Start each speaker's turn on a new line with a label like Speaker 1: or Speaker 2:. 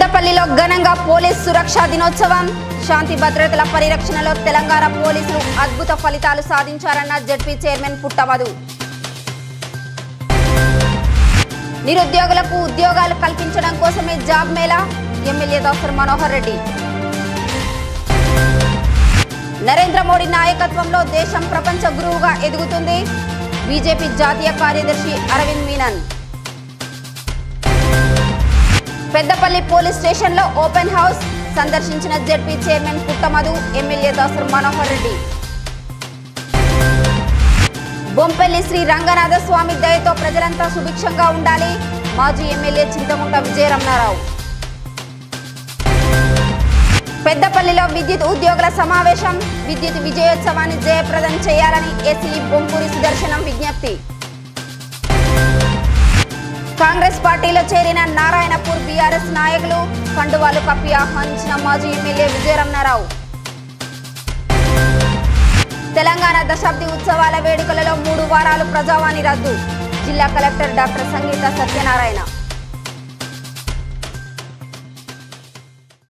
Speaker 1: పెద్దపల్లిలో ఘనంగా పోలీస్ సురక్షా దినోత్సవం శాంతి భద్రతల పరిరక్షణలో తెలంగాణ పోలీసులు అద్భుత ఫలితాలు సాధించారన్న జడ్పీ చైర్మన్ పుట్టమధు నిరుద్యోగులకు ఉద్యోగాలు కల్పించడం కోసమే job mela MLA doctor Manohar Reddy Narendra Modi నాయకత్వంలో దేశం ప్రపంచ గురువుగా ఎదుగుతుంది బీజేపీ జాతీయ కార్యదర్శి అరవింద్ మీనన్ పెద్దపల్లి పోలీస్ స్టేషన్లో ఓపెన్ హౌస్ సందర్శించిన ZP chairman Puttamadhu MLA Dasar Manohar Reddy Bompelli Shri Ranganatha Swamy దయతో ప్రజలంతా సుభిక్షంగా ఉండాలి మాజీ ఎమ్మెల్యే చింతముంట విజయరమణారావు పెద్దపల్లిలో విద్యుత్ ఉద్యోగుల సమావేశం విద్యుత్ విజయోత్సవాన్ని జయప్రదం చేయాలని ఎస్సీ బొంపూరి సుదర్శనం విజ్ఞప్తి కాంగ్రెస్ పార్టీలో చేరిన నారాయణపూర్ బీఆర్ఎస్ నాయకులు కండువాలు కప్పి ఆహ్వానించిన మాజీ ఎమ్మెల్యే విజయరమణారావు తెలంగాణ దశాబ్ది ఉత్సవాల వేడుకలలో మూడు వారాలు ప్రజావాణి రద్దు జిల్లా కలెక్టర్ డాక్టర్ సంగీత సత్యనారాయణ